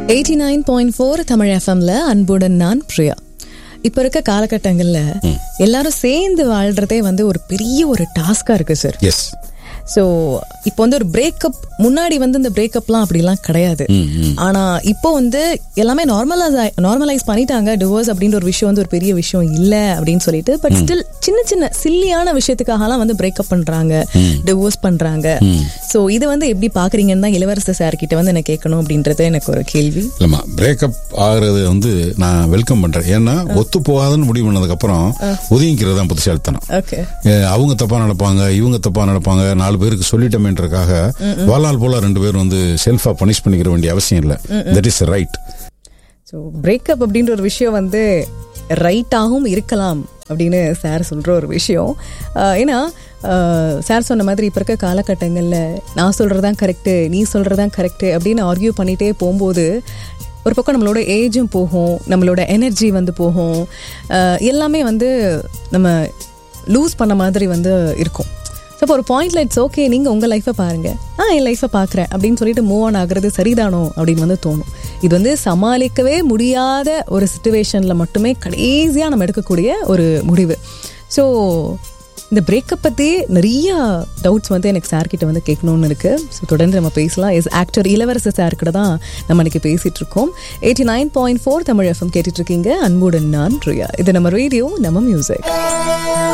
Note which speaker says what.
Speaker 1: eighty nine point four Tamil எஃப்எம்ல அன்புடன் நான் பிரியா இப்ப இருக்க காலகட்டங்கள்ல எல்லாரும் சேர்ந்து வாழ்றதே வந்து ஒரு பெரிய ஒரு டாஸ்கா இருக்கு சார்
Speaker 2: எஸ்
Speaker 1: ஸோ இப்போ வந்து ஒரு பிரேக்கப் முன்னாடி வந்து இந்த பிரேக்கப்லாம் அப்படிலாம் கிடையாது ஆனா இப்போ வந்து எல்லாமே நார்மலைஸ் நார்மலைஸ் பண்ணிட்டாங்க டிவோர்ஸ் அப்படின்ற ஒரு விஷயம் வந்து ஒரு பெரிய விஷயம் இல்ல அப்படின்னு சொல்லிட்டு பட் ஸ்டில் சின்ன சின்ன சில்லியான விஷயத்துக்காகலாம் வந்து பிரேக்கப் பண்றாங்க டிவோர்ஸ் பண்றாங்க ஸோ இது வந்து எப்படி பாக்குறீங்கன்னு தான் இளவரசர் சார் கிட்ட வந்து எனக்கு கேட்கணும் அப்படின்றது எனக்கு ஒரு கேள்வி
Speaker 2: இல்லம்மா பிரேக்கப் ஆகுறது வந்து நான் வெல்கம் பண்றேன் ஏன்னா ஒத்து போகாதுன்னு முடிவு பண்ணதுக்கு அப்புறம் ஒதுங்கிக்கிறது தான் புத்திசாலித்தனம்
Speaker 1: ஓகே
Speaker 2: ஏ, அவங்க தப்பா நடப்பாங்க இவங்க தப்பா நடப்பாங்க நாலு பேருக்கு சொல்லிட்டோமேன்றக்காக வாழ்நாள் போல ரெண்டு பேரும் வந்து செல்ஃபா பனிஷ் பண்ணிக்கிற வேண்டிய அவசியம் இல்லை that is right
Speaker 1: so breakup அப்படின்ற ஒரு விஷயம் வந்து ரைட்டாகவும் இருக்கலாம் அப்படின்னு சார் சொல்கிற ஒரு விஷயம் ஆஹ் ஏன்னா சார் சொன்ன மாதிரி இப்போ இருக்க காலகட்டங்களில் நான் சொல்கிறதான் கரெக்டு நீ சொல்கிறதான் கரெக்டு அப்படின்னு ஆர்கியூ பண்ணிகிட்டே போகும்போது ஒரு பக்கம் நம்மளோட ஏஜும் போகும் நம்மளோட எனர்ஜி வந்து போகும் ஆஹ் எல்லாமே வந்து நம்ம லூஸ் பண்ண மாதிரி வந்து இருக்கும் ஸோ இப்போ ஒரு பாயிண்ட்ல இட்ஸ் ஓகே நீங்கள் உங்கள் லைஃப்பை பாருங்க ஆ என் லைஃப்பை பார்க்குறேன் அப்படின்னு சொல்லிட்டு மூவ் ஆன் ஆகுறது சரிதானோ அப்படின்னு வந்து தோணும் இது வந்து சமாளிக்கவே முடியாத ஒரு சுச்சுவேஷனில் மட்டுமே கடைசியாக நம்ம எடுக்கக்கூடிய ஒரு முடிவு ஸோ இந்த பிரேக்கப் பற்றி நிறைய டவுட்ஸ் வந்து எனக்கு சார் கிட்ட வந்து கேட்கணும்னு இருக்கு ஸோ தொடர்ந்து நம்ம பேசலாம் இஸ் ஆக்டர் இளவரசர் சார் கிட்ட தான் நம்ம இன்னைக்கு பேசிட்டு இருக்கோம் eighty nine point four Tamil FM கேட்டுட்டு இருக்கீங்க அன்புடன் நான் ரியா இது நம்ம ரேடியோ நம்ம மியூசிக்